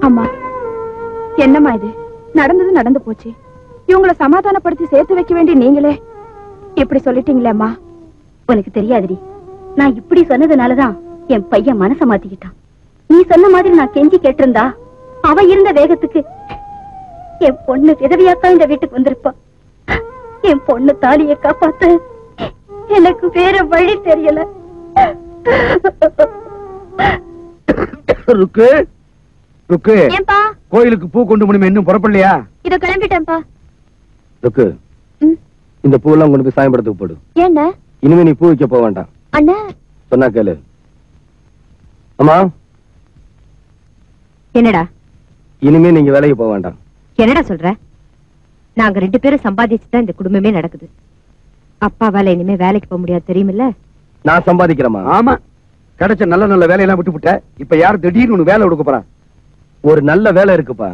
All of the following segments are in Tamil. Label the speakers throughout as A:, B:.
A: அம்மா என்னம்மா இது நடந்தது நடந்து போச்சு இவங்களை சமாதானப்படுத்தி சேர்த்து வைக்க வேண்டிய நீங்களே இப்படி சொல்லிட்டீங்களே அம்மா
B: உனக்கு தெரியாதுடி நான் இப்படி சொன்னதுனாலதான் என் பையன் மனச மாத்திக்கிட்டான் நீ சொன்ன மாதிரி நான் கெஞ்சி கேட்டிருந்தா அவ இருந்த வேகத்துக்கு என் பொண்ணு விதவியாத்தான் இந்த வீட்டுக்கு வந்திருப்பா என் பொண்ணு தாலியை காப்பாத்த எனக்கு வேற வழி தெரியல
C: ருக்கு ருக்கு
B: ஏன்பா
C: கோயிலுக்கு பூ கொண்டு முடியுமா இன்னும் புறப்படலையா
B: இத கிளம்பிட்டேன்ப்பா
C: ருக்கு
B: ம்.
C: இந்த பூவெல்லாம் கொண்டு போய் சாயம்படத்துக்கு போடு
B: ஏண்ணா
C: இனிமே நீ பூ வைக்க போக வேண்டாம்
B: அண்ணா
C: சொன்னா கேளு அம்மா
D: என்னடா
C: இனிமே நீங்க வேலைக்கு போக வேண்டாம்
D: என்னடா சொல்ற நாங்க ரெண்டு பேரும் சம்பாதிச்சு தான் இந்த குடும்பமே நடக்குது அப்பா வேலை இனிமே வேலைக்கு போக முடியாது தெரியுமில்ல
C: நான் சம்பாதிக்கிறேமா ஆமா கிடைச்ச நல்ல நல்ல வேலையெல்லாம் விட்டு விட்ட இப்ப யார் திடீர்னு உனக்கு வேலை கொடுக்க போறா ஒரு நல்ல வேலை இருக்குப்பா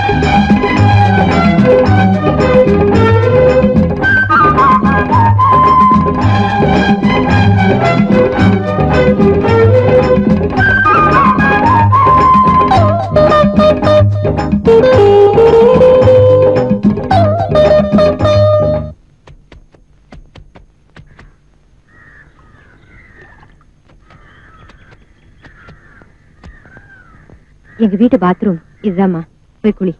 D: எங்க வீட்டு பாத்ரூம் இதுதாம்மா போய் குளி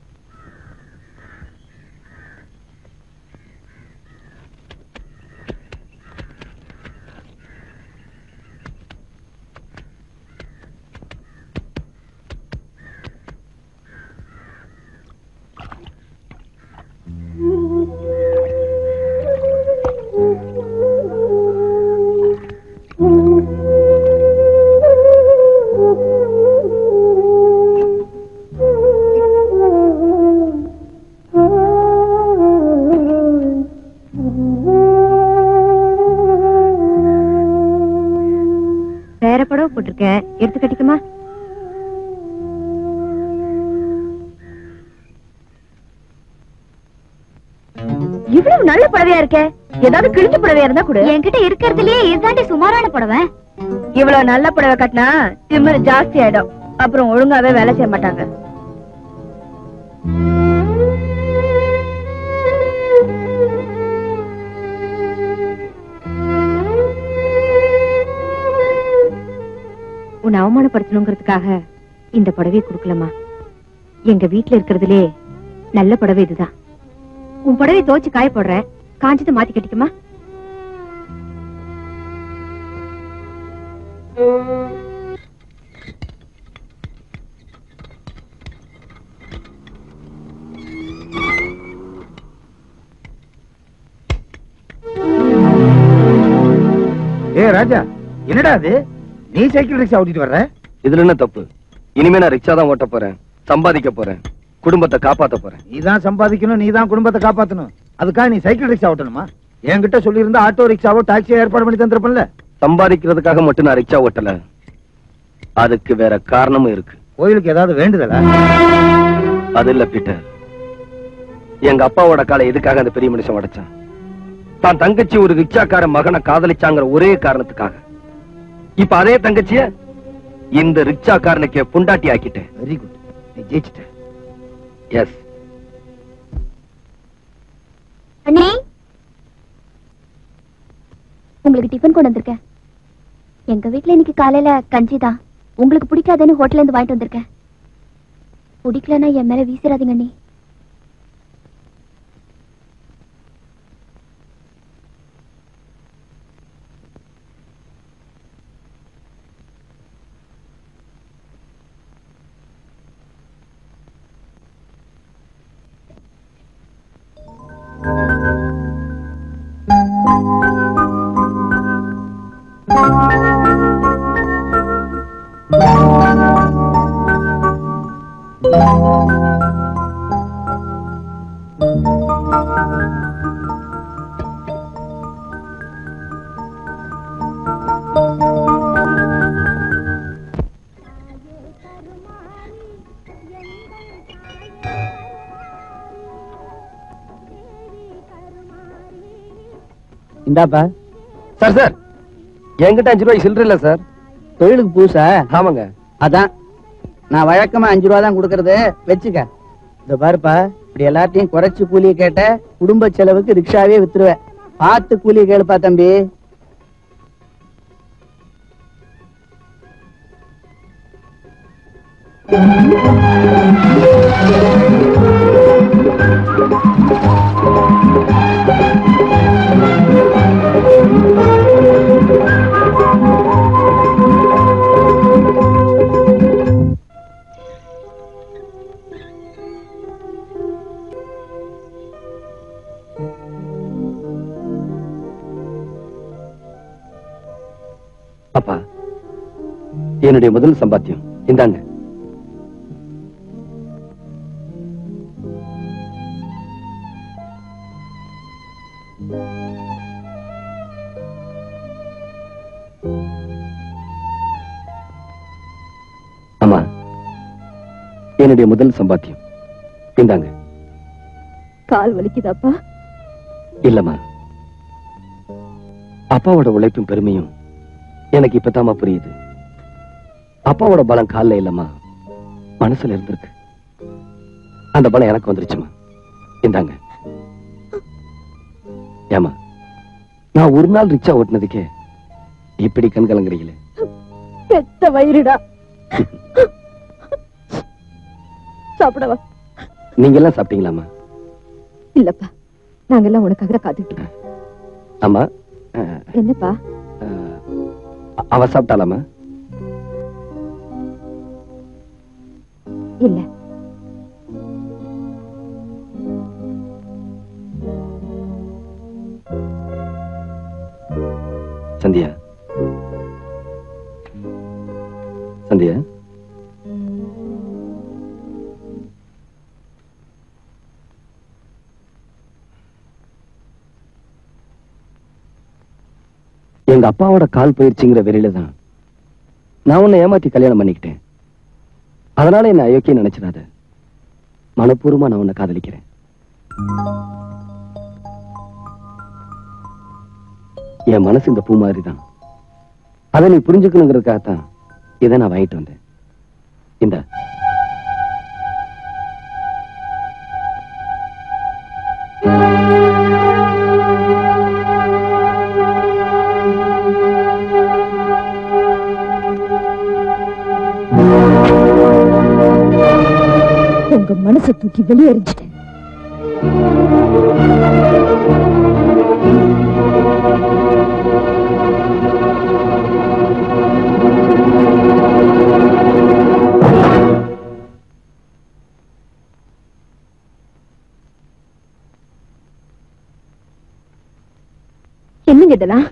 D: வேற புடவை போட்டிருக்கேன் எடுத்து கட்டிக்குமா
B: இவ்வளவு நல்ல புடவையா இருக்கே ஏதாவது கிழிஞ்ச புடவையா இருந்தா கூட என்கிட்ட இருக்கிறதுலயே இதுதாண்டி சுமாரான புடவை
A: இவ்வளவு நல்ல புடவை கட்டினா திமிரு ஜாஸ்தி ஆயிடும் அப்புறம் ஒழுங்காவே வேலை செய்ய மாட்டாங்க
D: உன்னை அவமானப்படுத்தணுங்கிறதுக்காக இந்த புடவையை கொடுக்கலம்மா எங்க வீட்டுல இருக்கிறதுலே நல்ல புடவை இதுதான் உன் புடவையை துவைச்சு காய போடுறேன் காஞ்சது மாத்தி கட்டிக்குமா
C: ஏ ராஜா என்னடா அது நீ சைக்கிள் ரிக்ஷா ஓட்டிட்டு வர்ற இதுல என்ன தப்பு இனிமே நான் ரிக்ஷா தான் ஓட்ட போறேன் சம்பாதிக்க போறேன் குடும்பத்தை காப்பாத்த போறேன்
E: நீ தான் சம்பாதிக்கணும் நீ தான் குடும்பத்தை காப்பாத்தணும் அதுக்காக நீ சைக்கிள் ரிக்ஷா ஓட்டணுமா என்கிட்ட சொல்லியிருந்தா ஆட்டோ ரிக்ஷாவோ டாக்ஸியோ ஏற்பாடு பண்ணி தந்திருப்பேன்ல
C: சம்பாதிக்கிறதுக்காக மட்டும் நான் ரிக்ஷா ஓட்டல அதுக்கு வேற காரணமும் இருக்கு
E: கோயிலுக்கு ஏதாவது வேண்டுதலா
C: அது இல்ல பீட்டர் எங்க அப்பாவோட காலை எதுக்காக அந்த பெரிய மனுஷன் உடைச்சான் தான் தங்கச்சி ஒரு ரிக்ஷாக்கார மகனை காதலிச்சாங்கிற ஒரே காரணத்துக்காக இப்ப அதே தங்கச்சிய இந்த ரிக்ஷாக்காரனுக்கு புண்டாட்டி ஆக்கிட்டேன்
E: வெரி குட் நீ ஜெயிச்சிட்ட
C: எஸ்
B: அண்ணே உங்களுக்கு டிஃபன் கொண்டு வந்திருக்கேன் எங்க வீட்ல இன்னைக்கு காலையில கஞ்சி தான் உங்களுக்கு பிடிக்காதுன்னு ஹோட்டல்ல இருந்து வாங்கிட்டு வந்திருக்கேன் பிடிக்கலன்னா என் மேல வீசிடாதீங்க அண்ணி
F: இந்தாப்பா
C: சார் சார் என்கிட்ட அஞ்சு ரூபாய் சில்லற இல்ல சார்
F: தொழிலுக்கு பூசா
C: ஆமாங்க
F: அதான் நான் வழக்கமா அஞ்சு ரூபா தான் கொடுக்கறது வச்சுக்க இந்த பாருப்பா இப்படி எல்லாத்தையும் குறைச்சு கூலியை கேட்ட குடும்ப செலவுக்கு ரிக்ஷாவே வித்துருவேன் பார்த்து கூலியை கேளுப்பா தம்பி
C: அப்பா என்னுடைய முதல் சம்பாத்தியம் இந்தாங்க அம்மா என்னுடைய முதல் சம்பாத்தியம் இந்தாங்க
A: கால் வலிக்குதாப்பா
C: இல்லம்மா அப்பாவோட உழைப்பும் பெருமையும் எனக்கு இப்பதாம்மா புரியுது அப்பாவோட பலம் கால்ல இல்லம்மா மனசுல இருந்திருக்கு அந்த பலம் எனக்கு வந்துருச்சுமா இந்தாங்க ஏமா நான் ஒரு நாள் ரிக்ஷா ஓட்டுனதுக்கே இப்படி கண் கலங்குறீங்களே
A: பெத்த வயிறுடா சாப்பிடவா
C: நீங்க எல்லாம் சாப்பிட்டீங்களாமா
D: இல்லப்பா நாங்கெல்லாம் உனக்காக தான் காத்துட்டு இருக்கோம்.
C: ஆமா அஹ்,
D: என்னப்பா
C: அஹ், அவ சாப்பிட்டாலாமா
D: இல்ல
C: சந்தியா சந்தியா எங்க அப்பாவோட கால் பயிற்சிங்கிற வெறியில தான் நான் உன்னை ஏமாத்தி கல்யாணம் பண்ணிக்கிட்டேன் அதனால என்ன அயோக்கியம் நினைச்சிடாத மனப்பூர்வமா நான் உன்னை காதலிக்கிறேன் என் மனசு இந்த பூ மாதிரி தான் அதை நீ புரிஞ்சுக்கணுங்கிறதுக்காகத்தான் இதை நான் வாங்கிட்டு வந்தேன் இந்த
D: உங்க மனசை தூக்கி வெளியேறிஞ்சிட்டேன் என்னங்க இதெல்லாம்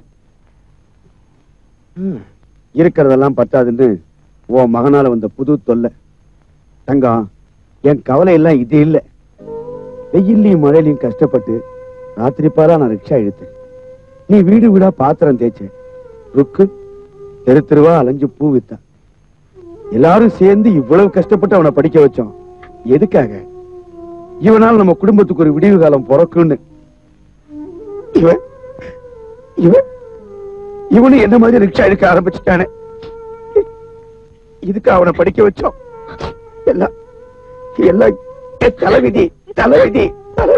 E: இருக்கிறதெல்லாம் பத்தாதுன்னு உன் மகனால வந்த புது தொல்லை தங்கம் என் கவலை எல்லாம் இது இல்ல வெயில்லையும் மழையிலையும் கஷ்டப்பட்டு ராத்திரி பாரா நான் ரிக்ஷா இழுத்தேன் நீ வீடு வீடா பாத்திரம் தேய்ச்ச ருக்கு தெரு தெருவா அலைஞ்சு பூ வித்தா எல்லாரும் சேர்ந்து இவ்வளவு கஷ்டப்பட்டு அவனை படிக்க வச்சோம் எதுக்காக இவனால் நம்ம குடும்பத்துக்கு ஒரு விடிவு காலம் பிறக்கும்னு இவன் இவன் இவனும் என்ன மாதிரி ரிக்ஷா எடுக்க ஆரம்பிச்சுட்டானே இதுக்கு அவனை படிக்க வச்சோம் எல்லாம் எல்லாம் என் தலைவிதி தலைவிதி தலை-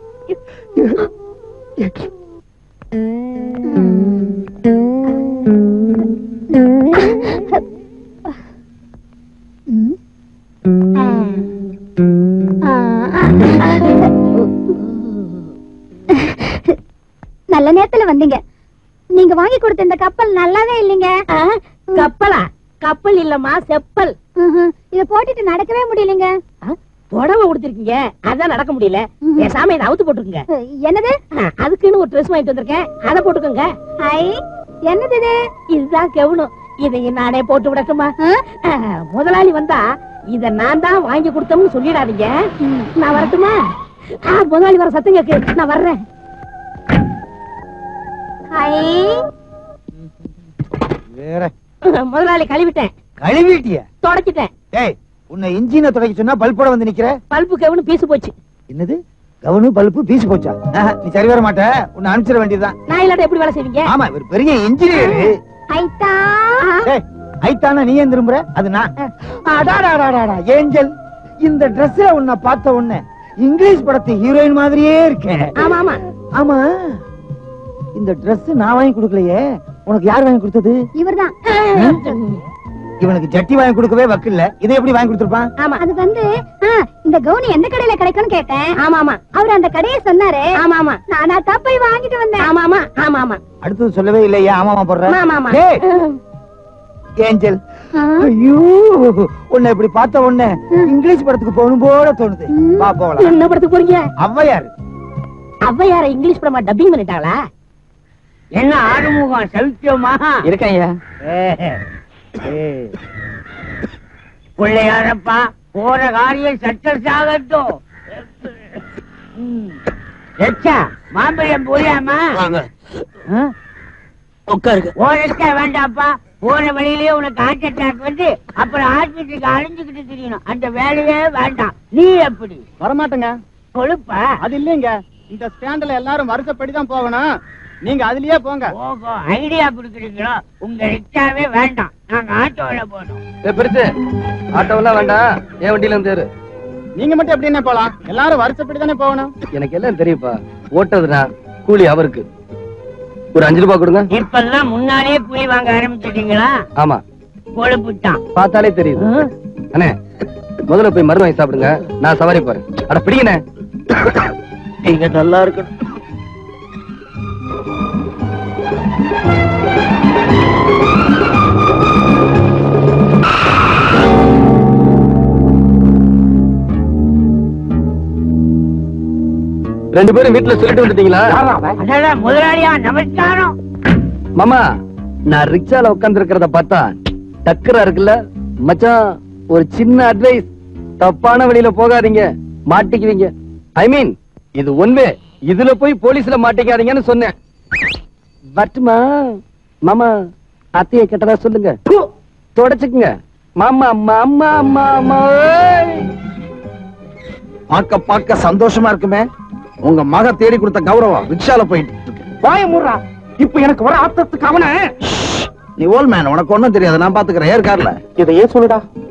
B: நல்ல நேரத்துல வந்தீங்க நீங்க வாங்கி கொடுத்த இந்த கப்பல் நல்லாவே இல்லைங்க
G: கப்பலா கப்பல் இல்லம்மா செப்பல்
B: ம்ஹும். இத போட்டுட்டு நடக்கவே முடியலங்க
G: புடவை உடுத்திருக்கீங்க அதான் நடக்க முடியல
B: ம்ஹும்.
G: பேசாம இதை அவுத்து போட்டுருங்க
B: என்னது
G: அதுக்குன்னு ஒரு ட்ரெஸ் வாங்கிட்டு வந்திருக்கேன் அதை போட்டுக்கோங்க
B: ஐ என்னது இது
G: இதுதான் கெவணும் இதை நானே போட்டு விடட்டுமா
B: ஆ?
G: அஹ், முதலாளி வந்தா இத நான் தான் வாங்கி கொடுத்தோம்னு சொல்லிடாதீங்க நான் வரட்டுமா ஆ, முதலாளி வர சத்தம் கேக்கு நான் வர்றேன்
B: ஐ
E: வேற
G: முதலாளி கழுவிட்டேன்
E: கழுவிட்டிய
G: தொடச்சிட்டேன்
E: ஏய் உன்னை இன்ஜினை துடைக்க சொன்னா பல்போட வந்து நிக்கிற
G: பல்பு கெவனு பீசு போச்சு
E: என்னது கவனு பல்பு பீசி போச்சா ஆஹா, நீ சரி வர மாட்ட உன்னை அனுப்பிச்சிட வேண்டியதுதான்
G: நான் இல்லாட்ட எப்படி வேலை செய்வீங்க
E: ஆமா இவர் பெரிய இன்ஜினியர்
B: ஐத்தா
E: ஏய்
F: ஐத்தானா நீ ஏன் திரும்புற அது நான் அடாடாடாடாடா ஏஞ்சல் இந்த Dressல உன்னை பார்த்த உடனே இங்கிலீஷ் படத்து ஹீரோயின் மாதிரியே இருக்கேன்
G: ஆமா ஆமா
F: ஆமா இந்த Dress நான் வாங்கி கொடுக்கலையே உனக்கு யார் வாங்கி கொடுத்தது
B: இவர்தான்
F: இவனுக்கு ஜட்டி வாங்கி கொடுக்கவே வக்கில்ல இதை எப்படி வாங்கி கொடுத்திருப்பான்
G: ஆமா
B: அது வந்து ஆ, இந்த கவுனி எந்த கடையில கிடைக்கும்னு கேட்டேன்
G: ஆமா ஆமா
B: அவர் அந்த கடையை சொன்னாரு
G: ஆமா ஆமா
B: நானா தான் போய் வாங்கிட்டு வந்தேன்
G: ஆமா ஆமா ஆமா ஆமா
F: அடுத்தது சொல்லவே இல்லையா ஆமாமா போடுற
G: ஆமா, ஆமா.
F: டேய், ஏஞ்சல்
B: ஆ,
F: ஐயோ உன்னை இப்படி பார்த்த உடனே இங்கிலீஷ் படத்துக்கு போகணும் போல தோணுது வா போகலாம்
G: என்ன படத்துக்கு போறீங்க
F: ஔவையார்
G: ஔவையார இங்கிலீஷ் படமா டப்பிங் பண்ணிட்டாங்களா
H: என்ன ஆறுமுகம் சௌக்கியமா
F: இருக்கேன் ஐயா
H: பிள்ளையாரப்பா போற காரியம் சக்சஸ் ஆகட்டும் ம். எச்சா மாம்பழம் போயாமா
F: உட்காருங்க
H: ஓரக்க வேண்டாப்பா போற வழியிலேயே உனக்கு ஹார்ட் அட்டாக் வந்து அப்புறம் ஹாஸ்பிட்டலுக்கு அழிஞ்சுக்கிட்டு தெரியணும் அந்த வேலையே வேண்டாம் நீ எப்படி
I: வரமாட்டேங்க
H: கொழுப்பா
I: அது இல்லைங்க இந்த ஸ்டாண்ட்ல எல்லாரும் வருஷப்படி தான் போகணும் நீங்க அதுலயே போங்க
H: ஓஹோ ஐடியா கொடுக்குறீங்களோ உங்க ரிக்ஷாவே வேண்டாம் நாங்க ஆட்டோல போனோம்
C: ஏ பெருசு ஆட்டோவெல்லாம் வேண்டாம் என் வண்டியில இருந்து ஏறு
I: நீங்க மட்டும் எப்படி என்ன போலாம் எல்லாரும் வருஷப்படி தானே போகணும்
C: எனக்கு எல்லாம் தெரியுப்பா ஓட்டுறதுனா கூலி அவருக்கு ஒரு அஞ்சு ரூபாய் கொடுங்க
H: இப்பெல்லாம் முன்னாலே கூலி வாங்க ஆரம்பிச்சிட்டீங்களா
C: ஆமா
H: கொழுப்புட்டான்
C: பார்த்தாலே தெரியுது அண்ணே முதல்ல போய் மருந்து வாங்கி சாப்பிடுங்க நான் சவாரி போறேன் அட பிடிங்கண்ணே
F: நீங்க நல்லா இருக்கணும்
C: ரெண்டு பேரும் வீட்டுல சொல்லிட்டு வந்துட்டீங்களா
H: அதான் முதலாளியா நமஸ்காரம்
C: மாமா நான் ரிக்ஷால உட்கார்ந்து இருக்கிறத பார்த்தா டக்கரா இருக்குல்ல மச்சான் ஒரு சின்ன அட்வைஸ் தப்பான வழியில போகாதீங்க மாட்டிக்குவீங்க ஐ மீன் இது ஒன்வே இதுல போய் போலீஸ்ல மாட்டிக்காதீங்கன்னு சொன்னேன் வட்டுமா மாமா அத்தைய கேட்டதா சொல்லுங்க ப்பு, தொடச்சுக்குங்க மாமா மாமா மாமா ஏய்.
E: பார்க்க பார்க்க சந்தோஷமா இருக்குமே உங்க மக தேடி கொடுத்த கௌரவம் ரிக்ஷால போயிட்டு இருக்கு
F: வாய முறா இப்ப எனக்கு வர ஆத்தத்துக்கு அவன
E: நீ ஓல் மேன் உனக்கு ஒண்ணும் தெரியாது நான் பாத்துக்கிறேன் ஏற்கார்ல
F: இதையே சொல்லுடா